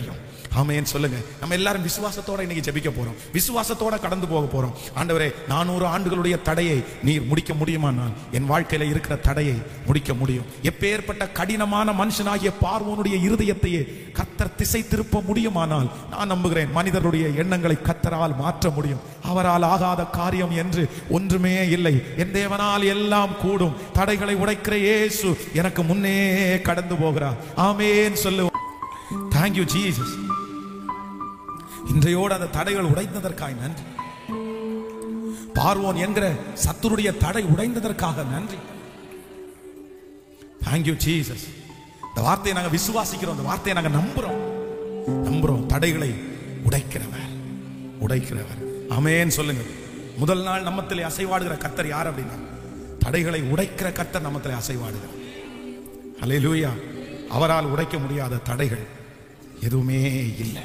ஆமென் சொல்லுங்க நம்ம எல்லாரும் விசுவாசத்தோட இன்னைக்கு ஜெபிக்க போறோம் விசுவாசத்தோட கடந்து போக போறோம் ஆண்டவரே நானூறு ஆண்டுகளுடைய தடையை நீர் முடிக்க முடியுமானால் என் வாழ்க்கையில இருக்கிற தடையை முடிக்க முடியும் எப்பேற்பட்ட கடினமான மனுஷனாகிய பார்வோனுடைய இருதயத்தையே கத்தர் திசை திருப்ப முடியுமானால் நான் நம்புகிறேன் மனிதருடைய எண்ணங்களை கத்தரால் மாற்ற முடியும் அவரால் ஆகாத காரியம் என்று ஒன்றுமே இல்லை என் தேவனால் எல்லாம் கூடும் தடைகளை உடைக்கிற இயேசு எனக்கு முன்னே கடந்து போகிறார் ஆமேன் சொல்லுவோம் தேங்க்யூ ஜீசஸ் இன்றையோடு அந்த தடைகள் உடைந்ததற்காக நன்றி பார்வோன் என்கிற சத்துருடைய தடை உடைந்ததற்காக நன்றி தேங்க்யூ ஜீசஸ் இந்த வார்த்தையை நாங்க விசுவாசிக்கிறோம் இந்த வார்த்தையை நாங்க நம்புறோம் நம்புறோம் தடைகளை உடைக்கிறவர் உடைக்கிறவர் ஆமென் சொல்லுங்க முதல் நாள் நம்மத்திலே அசைவாடுகிற கத்தர் யார் அப்படின்னா தடைகளை உடைக்கிற கத்தர் நம்மத்திலே அசைவாடுகிறார் அல்லேலூயா அவரால் உடைக்க முடியாத தடைகள் எதுவுமே இல்லை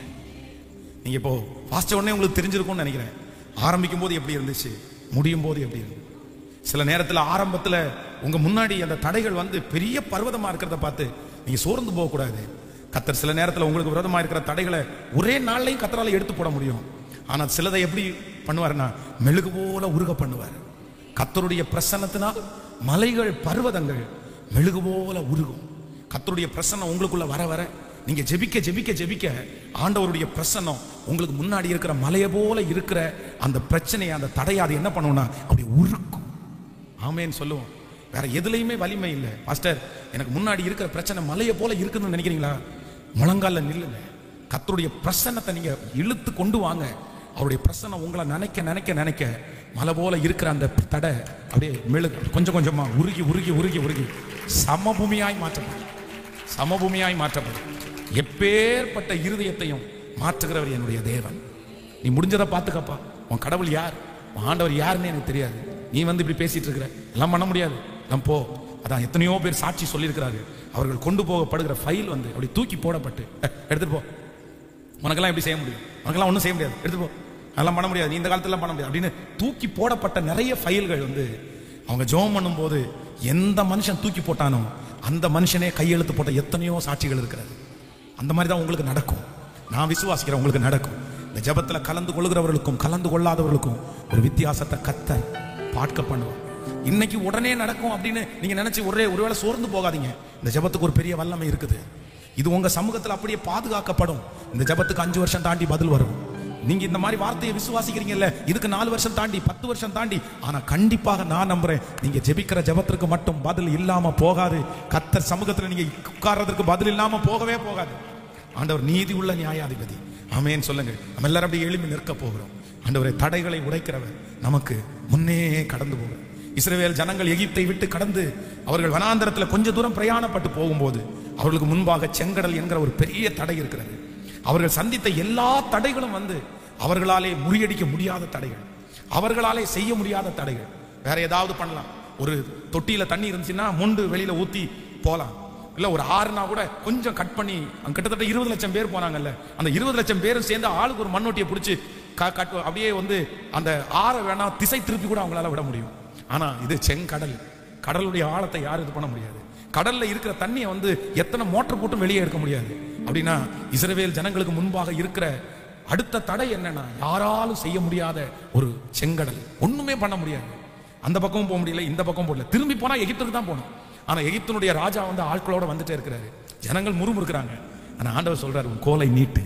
நீங்க இப்போ வாசிச்ச உடனே உங்களுக்கு தெரிஞ்சிருக்கும்னு நினைக்கிறேன் ஆரம்பிக்கும் போது எப்படி இருந்துச்சு முடியும் போது எப்படி இருந்துச்சு சில நேரத்தில் ஆரம்பத்தில் உங்க முன்னாடி அந்த தடைகள் வந்து பெரிய பர்வதமா இருக்கிறத பார்த்து நீங்க சோர்ந்து போக கூடாது கத்தர் சில நேரத்தில் உங்களுக்கு விரோதமா இருக்கிற தடைகளை ஒரே நாள்லையும் கத்தரால எடுத்து போட முடியும் ஆனால் சிலதை எப்படி பண்ணுவாருன்னா மெழுகு போல உருக பண்ணுவார் கத்தருடைய பிரசன்னத்தினால் மலைகள் பர்வதங்கள் மெழுகு போல உருகும் கத்தருடைய பிரசன்னம் உங்களுக்குள்ள வர வர நீங்க ஜெபிக்க ஜெபிக்க ஜெபிக்க ஆண்டவருடைய பிரசன்னம் உங்களுக்கு முன்னாடி இருக்கிற மலையை போல இருக்கிற அந்த பிரச்சனையை அந்த தடையை அது என்ன பண்ணுவோம்னா அப்படி உருக்கும் ஆமேன்னு சொல்லுவோம் வேற எதுலையுமே வலிமை இல்லை பாஸ்டர் எனக்கு முன்னாடி இருக்கிற பிரச்சனை மலையை போல இருக்குதுன்னு நினைக்கிறீங்களா முழங்கால நில்லுங்க கத்தருடைய பிரசன்னத்தை நீங்க இழுத்து கொண்டு வாங்க அவருடைய பிரசன்னம் உங்களை நினைக்க நினைக்க நினைக்க மலை போல இருக்கிற அந்த தடை அப்படியே மெழு கொஞ்சம் கொஞ்சமா உருகி உருகி உருகி உருகி சமபூமியாய் மாற்றப்படும் சமபூமியாய் மாற்றப்படும் எப்பேற்பட்ட இருதயத்தையும் மாற்றுகிறவர் என்னுடைய தேவன் நீ முடிஞ்சதை பார்த்துக்கப்பா உன் கடவுள் யார் உன் ஆண்டவர் யாருன்னு எனக்கு தெரியாது நீ வந்து இப்படி பேசிட்டு இருக்கிற எல்லாம் பண்ண முடியாது நான் போ அதான் எத்தனையோ பேர் சாட்சி சொல்லியிருக்கிறாரு அவர்கள் கொண்டு போகப்படுகிற ஃபைல் வந்து அப்படி தூக்கி போடப்பட்டு "அஹ், எடுத்துட்டு போ உனக்கெல்லாம் எப்படி செய்ய முடியும் உனக்கெல்லாம் ஒன்றும் செய்ய முடியாது எடுத்து போ அதெல்லாம் பண்ண முடியாது நீ இந்த காலத்துல பண்ண முடியாது அப்படின்னு தூக்கி போடப்பட்ட நிறைய ஃபைல்கள் வந்து அவங்க ஜெபம் பண்ணும்போது எந்த மனுஷன் தூக்கி போட்டானோ அந்த மனுஷனே கையெழுத்து போட்ட எத்தனையோ சாட்சிகள் இருக்கிறது அந்த மாதிரி தான் உங்களுக்கு நடக்கும் நான் விசுவாசிக்கிறேன் உங்களுக்கு நடக்கும் இந்த ஜெபத்துல கலந்து கொள்கிறவர்களுக்கும் கலந்து கொள்ளாதவர்களுக்கும் ஒரு வித்தியாசத்தை கத்த பார்க்க பண்ணுவோம் இன்னைக்கு உடனே நடக்கும் அப்படின்னு நீங்க நினைச்சு ஒரே ஒருவேளை சோர்ந்து போகாதீங்க இந்த ஜெபத்துக்கு ஒரு பெரிய வல்லமை இருக்குது இது உங்க சமூகத்தில் அப்படியே பாதுகாக்கப்படும் இந்த ஜெபத்துக்கு அஞ்சு வருஷம் தாண்டி பதில் வரும் நீங்க இந்த மாதிரி வார்த்தையை விசுவாசிக்கிறீங்கல்ல இதுக்கு நாலு வருஷம் தாண்டி பத்து வருஷம் தாண்டி ஆனா கண்டிப்பாக நான் நம்புறேன் நீங்க ஜெபிக்கிற ஜெபத்திற்கு மட்டும் பதில் இல்லாம போகாது கத்தர் சமூகத்துல நீங்க உட்கார்றதுக்கு பதில் இல்லாம போகவே போகாது ஆண்டவர் நீதி உள்ள நியாயாதிபதி ஆமென் சொல்லுங்க நம்ம எல்லாரும் அப்படியே எழுப்பி நிற்க போகிறோம் ஆண்டவரை தடைகளை உடைக்கிறவர் நமக்கு முன்னே கடந்து போகிறார் இஸ்ரவேல் ஜனங்கள் எகிப்தை விட்டு கடந்து அவர்கள் வனாந்தரத்தில் கொஞ்ச தூரம் பிரயாணப்பட்டு போகும்போது அவர்களுக்கு முன்பாக செங்கடல் என்கிற ஒரு பெரிய தடை இருக்கிறது அவர்கள் சந்தித்த எல்லா தடைகளும் வந்து அவர்களாலே முறியடிக்க முடியாத தடைகள் அவர்களாலே செய்ய முடியாத தடைகள் வேற ஏதாவது பண்ணலாம் ஒரு தொட்டியில தண்ணி இருந்துச்சுன்னா முண்டு வெளியில ஊத்தி போலாம் இல்ல ஒரு ஆறுனா கூட கொஞ்சம் கட் பண்ணி அங்க கிட்டத்தட்ட இருபது லட்சம் பேர் போனாங்கல்ல அந்த இருபது லட்சம் பேரும் சேர்ந்து ஆளுக்கு ஒரு மண்ணொட்டியை பிடிச்சி க- கட் அப்படியே வந்து அந்த ஆறை வேணா திசை திருப்பி கூட அவங்களால விட முடியும் ஆனா இது செங்கடல் கடலுடைய ஆழத்தை யாரும் இது பண்ண முடியாது கடல்ல இருக்கிற தண்ணியை வந்து எத்தனை மோட்டர் போட்டும் வெளியே எடுக்க முடியாது அப்படின்னா இஸ்ரவேல் ஜனங்களுக்கு முன்பாக இருக்கிற அடுத்த தடை என்னன்னா யாராலும் செய்ய முடியாத ஒரு செங்கடல் ஒண்ணுமே பண்ண முடியாது அந்த பக்கமும் போக முடியல இந்த பக்கம் போகல திரும்பி போனா எகிப்துக்கு தான் போகணும் ஆனா எகிப்தினுடைய ராஜா வந்து ஆட்களோட வந்துட்டே இருக்கிறாரு ஜனங்கள் முறுமுறுக்கிறாங்க ஆனா ஆண்டவர் சொல்றாரு உன் கோலை நீட்டு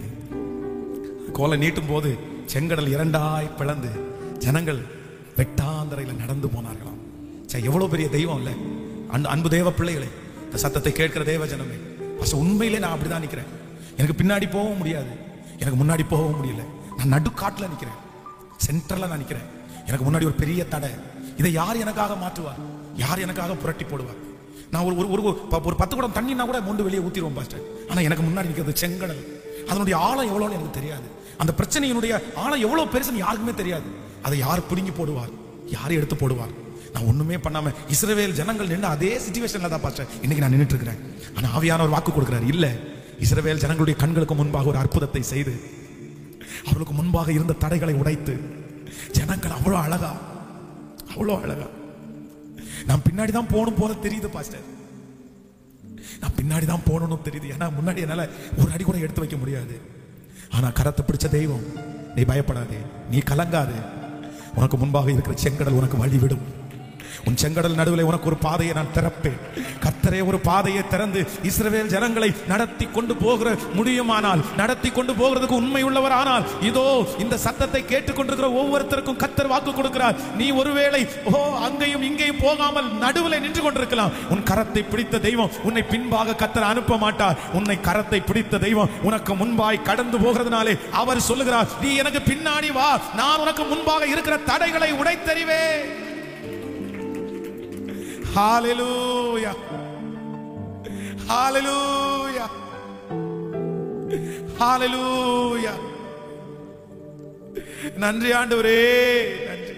கோலை நீட்டும் போது செங்கடல் இரண்டாய் பிளந்து ஜனங்கள் வெட்டாந்தரையில் நடந்து போனார்களாம் சே எவ்வளவு பெரிய தெய்வம் இல்ல அந்த அன்பு தேவ பிள்ளைகளே இந்த சத்தத்தை கேட்கிற தேவ ஜனமே ஃபர்ஸ்ட் உண்மையிலே நான் அப்படிதான் நிக்கிறேன் எனக்கு பின்னாடி போகவும் முடியாது எனக்கு முன்னாடி போகவும் முடியல நான் நடுக்காட்டுல நிக்கிறேன் சென்டர்ல நான் நிக்கிறேன் எனக்கு முன்னாடி ஒரு பெரிய தடை இதை யார் எனக்காக மாற்றுவார் யார் எனக்காக புரட்டி போடுவார் நான் ஒரு ஒரு ஒரு ப- ஒரு பத்து குடம் தண்ணினா கூட மொண்டு வெளியே ஊத்திடுவோம் பாஸ்டர் ஆனா எனக்கு முன்னாடி நிக்கிறது செங்கடல் அதனுடைய ஆழம் எவ்வளோன்னு எனக்கு தெரியாது அந்த பிரச்சனையினுடைய ஆழம் எவ்வளவு பெருசுன்னு யாருக்குமே தெரியாது அதை யார் பிடுங்கி போடுவார் யார் எடுத்து போடுவார் நான் ஒண்ணுமே பண்ணாம இஸ்ரவேல் ஜனங்கள் நின்று அதே சுச்சுவேஷன்ல தான் பாஸ்டர் இன்னைக்கு நான் நின்னுட்டு இருக்கிறேன் ஆனா ஆவியானவர் வாக்கு கொடுக்கிறார் இல்ல இஸ்ரவேல் ஜனங்களுடைய கண்களுக்கு முன்பாக ஒரு அற்புதத்தை செய்து அவர்களுக்கு முன்பாக இருந்த தடைகளை உடைத்து ஜனங்கள் அவ்வளோ அழகா அவ்வளோ அழகா நான் பின்னாடி தான் போகணும் போல தெரியுது பாஸ்டர் நான் பின்னாடி தான் போகணும்னு தெரியுது ஏன்னா முன்னாடி என்னால ஒரு அடி கூட எடுத்து வைக்க முடியாது ஆனா கரத்தை பிடிச்ச தெய்வம் நீ பயப்படாதே நீ கலங்காதே உனக்கு முன்பாக இருக்கிற செங்கடல் உனக்கு வழிவிடும் உன் செங்கடல் நடுவில் உனக்கு ஒரு பாதையை நான் திறப்பேன் கர்த்தரே ஒரு பாதையை திறந்து இஸ்ரவேல் ஜனங்களை நடத்தி கொண்டு போகிற முடியுமானால் நடத்தி கொண்டு போகிறதுக்கு உண்மை உள்ளவர் ஆனால் இதோ இந்த சத்தத்தை கேட்டுக்கொண்டிருக்கிற ஒவ்வொருத்தருக்கும் கர்த்தர் வாக்கு கொடுக்கிறார் நீ ஒருவேளை ஓ அங்கேயும் இங்கேயும் போகாமல் நடுவில் நின்று கொண்டிருக்கலாம் உன் கரத்தை பிடித்த தெய்வம் உன்னை பின்பாக கர்த்தர் அனுப்ப மாட்டார் உன்னை கரத்தை பிடித்த தெய்வம் உனக்கு முன்பாய் கடந்து போகிறதுனாலே அவர் சொல்லுகிறார் நீ எனக்கு பின்னாடி வா நான் உனக்கு முன்பாக இருக்கிற தடைகளை உடைத்தறிவேன் Hallelujah. Hallelujah. Hallelujah. நன்றி ஆண்டவரே நன்றி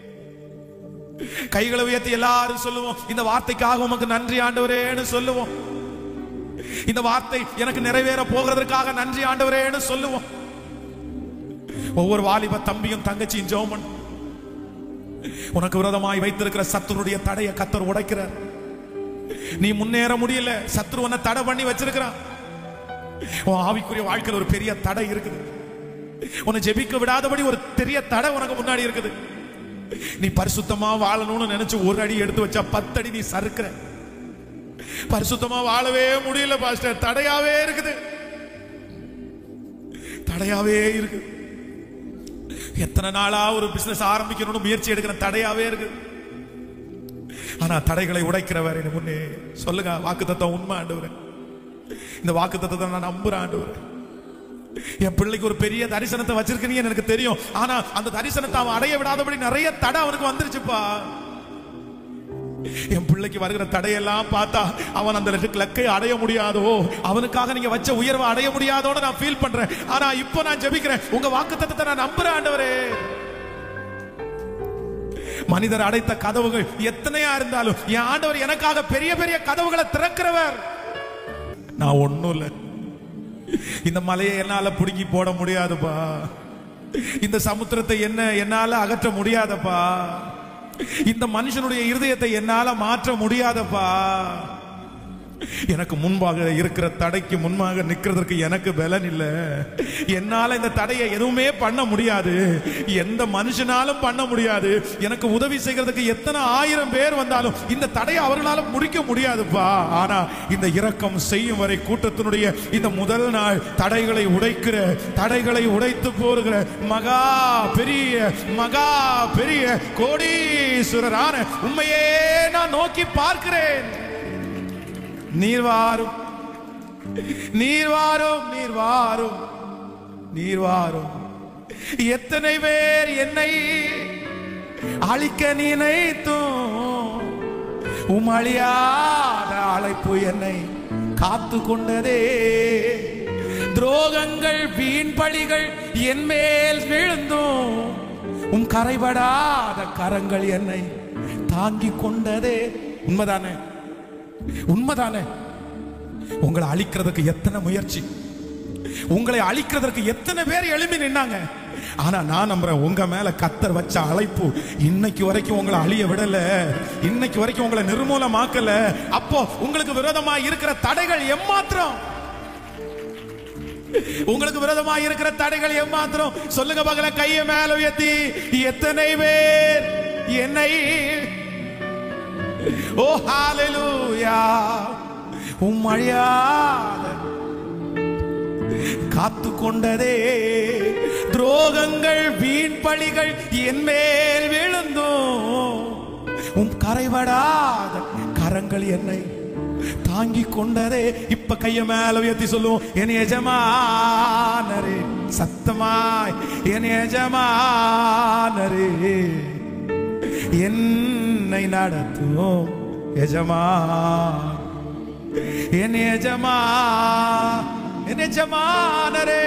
கைகளை உயர்த்தி எல்லாரும் சொல்லுவோம் இந்த வார்த்தைக்காக உமக்கு நன்றி ஆண்டவரேன்னு சொல்லுவோம் இந்த வார்த்தை எனக்கு நிறைவேற போகிறதற்காக நன்றி ஆண்டவரேன்னு சொல்லுவோம் ஒவ்வொரு வாலிப தம்பியும் தங்கச்சியும் ஜெபம் பண்ணு உனக்கு விரோதமாய் வைத்திருக்கிற சத்துருடைய தடைய கத்தர் உடைக்கிறார் நீ முன்னேற முடியல சத்ரு உன்னை தடை பண்ணி வச்சிருக்கிறான் உன் ஆவிக்குரிய வாழ்க்கையில் ஒரு பெரிய தடை இருக்குது உன்னை ஜெபிக்க விடாதபடி ஒரு பெரிய தடை உனக்கு முன்னாடி இருக்குது நீ பரிசுத்தமா வாழணும்னு நினைச்சு ஒரு அடி எடுத்து வச்சா பத்து அடி நீ சறுக்கிற பரிசுத்தமா வாழவே முடியல பாஸ்டர் தடையாவே இருக்குது தடையாவே இருக்குது எத்தனை நாளா ஒரு பிசினஸ் ஆரம்பிக்கணும்னு முயற்சி எடுக்கிற தடையாவே இருக்கு ஆனா தடைகளை உடைக்கிறவர் எனக்கு முன்னே சொல்லுங்க வாக்கு தத்துவம் உண்மை ஆண்டவர் இந்த வாக்கு தத்துவத்தை நான் நம்புறேன் ஆண்டவர் என் பிள்ளைக்கு ஒரு பெரிய தரிசனத்தை வச்சிருக்கீங்க எனக்கு தெரியும் ஆனா அந்த தரிசனத்தை அவன் அடைய விடாதபடி நிறைய தடை அவனுக்கு வந்துருச்சுப்பா என் பிள்ளைக்கு வருகிற தடையெல்லாம் பார்த்தா அவன் அந்த லக்கை அடைய முடியாதோ அவனுக்காக நீங்க வச்ச உயர்வை அடைய முடியாதோன்னு நான் ஃபீல் பண்றேன் ஆனா இப்போ நான் ஜெபிக்கிறேன் உங்க வாக்கு தத்தத்தை நான் நம்புறேன் ஆண்டவரே மனிதர் அடைத்த கதவுகள் எத்தனையா இருந்தாலும் என் ஆண்டவர் எனக்காக பெரிய பெரிய கதவுகளை திறக்கிறவர் நான் ஒண்ணும் இல்லை இந்த மலையை என்னால புடுங்கி போட முடியாதுப்பா இந்த சமுத்திரத்தை என்ன என்னால அகற்ற முடியாதப்பா இந்த மனுஷனுடைய இருதயத்தை என்னால மாற்ற முடியாதப்பா எனக்கு முன்பாக இருக்கிற தடைக்கு முன்பாக நிக்கிறதுக்கு எனக்கு பலன் இல்ல என்னால இந்த தடையை எதுவுமே பண்ண முடியாது எந்த மனுஷனாலும் பண்ண முடியாது எனக்கு உதவி செய்கிறதுக்கு எத்தனை ஆயிரம் பேர் வந்தாலும் இந்த தடையை அவர்களால முடிக்க முடியாதுப்பா ஆனா இந்த இரக்கம் செய்யும் வரை கூட்டத்தினுடைய இந்த முதல் நாள் தடைகளை உடைக்கிற தடைகளை உடைத்து போருகிற மகா பெரிய மகா பெரிய கோடீஸ்வரரான உண்மையே நான் நோக்கி பார்க்கிறேன் நீர் வாரும் நீர் வாரும் நீர் வாரும் நீர் வாரும் எத்தனை பேர் என்னை அழிக்க நினைத்தும் உம் அழியாத அழைப்பு என்னை காத்து கொண்டதே துரோகங்கள் வீண் பழிகள் என் மேல் விழுந்தும் உம் கரைபடாத கரங்கள் என்னை தாங்கி கொண்டதே உண்மைதானே உண்மைதானே உங்களை அழிக்கிறதுக்கு எத்தனை முயற்சி உங்களை அழிக்கிறதுக்கு எத்தனை பேர் எழும்பி நின்னாங்க ஆனா நான் நம்புறேன் உங்க மேல கத்தர் வச்ச அழைப்பு இன்னைக்கு வரைக்கும் உங்களை அழிய விடல இன்னைக்கு வரைக்கும் உங்களை நிர்மூலமாக்கல அப்போ உங்களுக்கு விரோதமா இருக்கிற தடைகள் எம்மாத்திரம் உங்களுக்கு விரோதமா இருக்கிற தடைகள் எம்மாத்திரம் சொல்லுங்க பகல கைய மேல உயர்த்தி எத்தனை பேர் என்னை ஓ ஹalleluya உம் அழியாத காத்து கொண்டதே துரோகங்கள் வீண் பழிகள் என் மேல் விழுந்தும் உம் கரைபடாத கரங்கள் என்னை தாங்கி கொண்டதே இப்ப கைய மேல உயர்த்தி சொல்லுவோம் என் எஜமானரே சத்தமாய் என் எஜமானரே என்னை நடத்தும் எஜமான் என் எஜமா என் எஜமானரே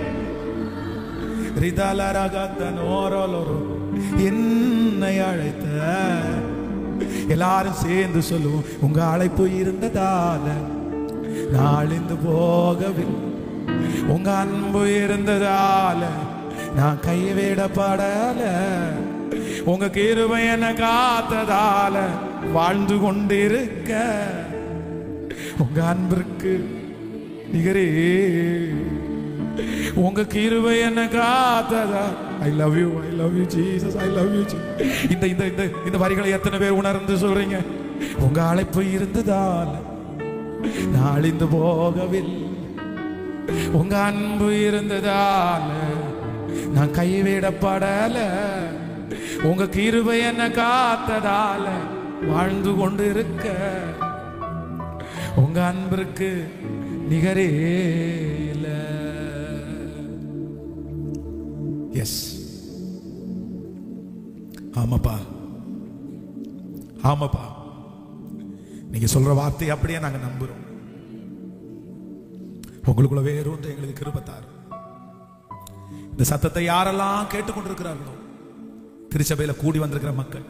ரிதலரகத்தனோரலொரு என்னை அழைத்த எல்லாரும் சேர்ந்து சொல்லுவோம் உங்க அழைப்பு இருந்ததால நாளிந்து போகவில்லை உங்க அன்பு இருந்ததால நான் கைவிடப்படல உங்க கிருபை என்ன காத்ததால வாழ்ந்து கொண்டிருக்க உங்க அன்பிற்கு நிகரே உங்க கிருபை என்ன காத்ததா I love you I love you Jesus I love you இந்த இந்த இந்த இந்த வரிகளை எத்தனை பேர் உணர்ந்து சொல்றீங்க உங்க அழைப்பு இருந்ததால் நான் அழிந்து போகவில்லை உங்க அன்பு இருந்ததால நான் கைவிடப்படல உங்க கிருபை என்ன காத்ததால வாழ்ந்து கொண்டு இருக்க உங்க அன்பிற்கு நிகரே இல்ல எஸ் ஆமாப்பா ஆமாப்பா நீங்க சொல்ற வார்த்தை அப்படியே நாங்க நம்புறோம் உங்களுக்குள்ள வேறொன்று எங்களுக்கு கிருபத்தார் இந்த சத்தத்தை யாரெல்லாம் கேட்டுக்கொண்டிருக்கிறார்களோ திருச்சபையில கூடி வந்திருக்கிற மக்கள்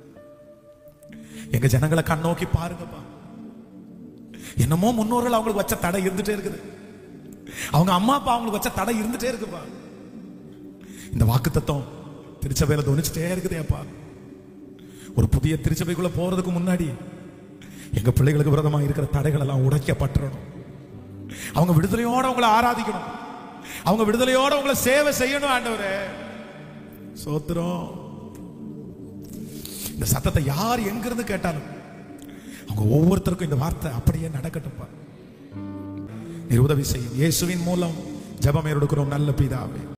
எங்க ஜனங்களை கண்ணோக்கி பாருங்கப்பா என்னமோ முன்னோர்கள் அவங்களுக்கு வச்ச தடை இருந்துட்டே இருக்குது அவங்க அம்மா அப்பா அவங்களுக்கு வச்ச தடை இருந்துட்டே இருக்குப்பா இந்த வாக்கு தத்துவம் திருச்சபையில துணிச்சுட்டே இருக்குதேப்பா ஒரு புதிய திருச்சபைக்குள்ள போறதுக்கு முன்னாடி எங்க பிள்ளைகளுக்கு விரதமா இருக்கிற தடைகள் எல்லாம் உடைக்கப்பட்டுறணும் அவங்க விடுதலையோட உங்களை ஆராதிக்கணும் அவங்க விடுதலையோட உங்களை சேவை செய்யணும் ஆண்டவரே சோத்திரம் இந்த சத்தத்தை யார் எங்கிருந்து கேட்டாலும் அவங்க ஒவ்வொருத்தருக்கும் இந்த வார்த்தை அப்படியே நடக்கட்டும்ப்பா நீர் உதவி செய்யும் இயேசுவின் மூலம் ஜெபம் எடுக்கிறோம் நல்ல பிதாவே